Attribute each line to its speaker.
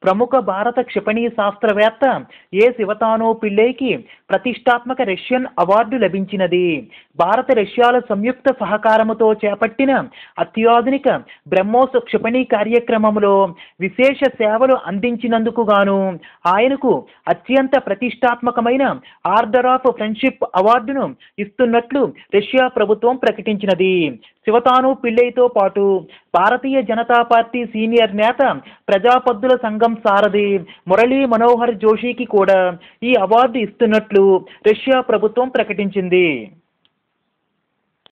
Speaker 1: ప్రముఖ భారత క్షిపణి శాస్త్రవేత్త ఏ శివతానో పిళ్ళైకి ప్రతిష్టాత్మక రష్యన్ అవార్డు లభించినది భారత రష్యాల సంయుక్త సహకారముతో చేపట్టిన అత్యాధునిక బ్రహ్మోస్ క్షిపణి కార్యక్రమంలో విశేష సేవలు అందించినందుకు గాను ఆయనకు అత్యంత ప్రతిష్టాత్మకమైన ఆర్డర్ ఆఫ్ ఫ్రెండ్షిప్ అవార్డును ఇస్తున్నట్లు రష్యా ప్రభుత్వం ప్రకటించినది శివతాను పిళ్ళైతో పాటు భారతీయ జనతా పార్టీ సీనియర్ నేత ప్రజాపద్దుల సంఘం సారథి మురళీ మనోహర్ జోషికి కూడా ఈ అవార్డు ఇస్తున్నట్లు రష్యా ప్రభుత్వం ప్రకటించింది